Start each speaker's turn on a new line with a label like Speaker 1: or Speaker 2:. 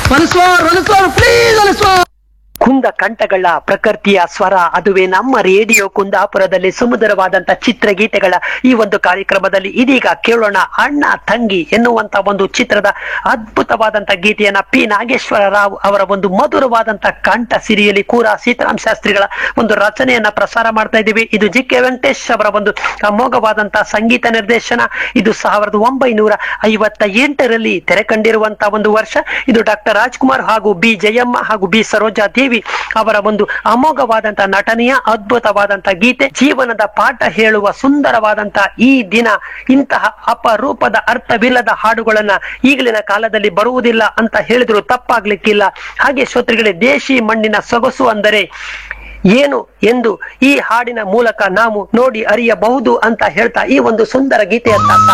Speaker 1: ಒಲಿಸುವವರು ಒಲಿಸುವವರು please ಒಲಿಸುವ
Speaker 2: ಕುಂದ ಕಂಠಗಳ ಪ್ರಕೃತಿಯ ಸ್ವರ ಅದುವೇ ನಮ್ಮ ರೇಡಿಯೋ ಕುಂದಾಪುರದಲ್ಲಿ ಸುಮಧುರವಾದಂತ ಚಿತ್ರಗೀತೆಗಳ ಈ ಒಂದು ಕಾರ್ಯಕ್ರಮದಲ್ಲಿ ಇದೀಗ ಕೇಳೋಣ ಅಣ್ಣ ತಂಗಿ ಎನ್ನುವಂತ ಒಂದು ಚಿತ್ರದ ಅದ್ಭುತವಾದಂತ ಗೀತೆಯನ್ನ ಪಿ ನಾಗೇಶ್ವರ ರಾವ್ ಅವರ ಒಂದು ಮಧುರವಾದಂತ ಕಂಠ ಸಿರಿಯಲ್ಲಿ ಕೂರ ಸೀತಾರಾಮ್ ಶಾಸ್ತ್ರಿಗಳ ಒಂದು ರಚನೆಯನ್ನ ಪ್ರಸಾರ ಮಾಡ್ತಾ ಇದ್ದೀವಿ ಇದು ಜಿ ಕೆ ವೆಂಕಟೇಶ್ ಅವರ ಒಂದು ಅಮೋಘವಾದಂತ ಸಂಗೀತ ನಿರ್ದೇಶನ ಇದು ಸಾವಿರದ ಒಂಬೈನೂರ ಐವತ್ತ ಎಂಟರಲ್ಲಿ ತೆರೆ ಕಂಡಿರುವಂತಹ ಒಂದು ವರ್ಷ ಇದು ಡಾಕ್ಟರ್ ರಾಜ್ಕುಮಾರ್ ಹಾಗೂ ಬಿ ಜಯಮ್ಮ ಹಾಗೂ ಬಿ ಸರೋಜಾ ದೇವಿ ಅವರ ಒಂದು ಅಮೋಘವಾದಂತ ನಟನೆಯ ಅದ್ಭುತವಾದಂತ ಗೀತೆ ಜೀವನದ ಪಾಠ ಹೇಳುವ ಸುಂದರವಾದಂತ ಈ ದಿನ ಇಂತಹ ಅಪರೂಪದ ಅರ್ಥವಿಲ್ಲದ ಹಾಡುಗಳನ್ನ ಈಗಲಿನ ಕಾಲದಲ್ಲಿ ಬರುವುದಿಲ್ಲ ಅಂತ ಹೇಳಿದ್ರು ತಪ್ಪಾಗ್ಲಿಕ್ಕಿಲ್ಲ ಹಾಗೆ ಶ್ರೋತೃಗಳೇ ದೇಶಿ ಮಣ್ಣಿನ ಸೊಗಸು ಅಂದರೆ ಏನು ಎಂದು ಈ ಹಾಡಿನ ಮೂಲಕ ನಾವು ನೋಡಿ ಅರಿಯಬಹುದು ಅಂತ ಹೇಳ್ತಾ ಈ ಒಂದು ಸುಂದರ ಗೀತೆಯತ್ತ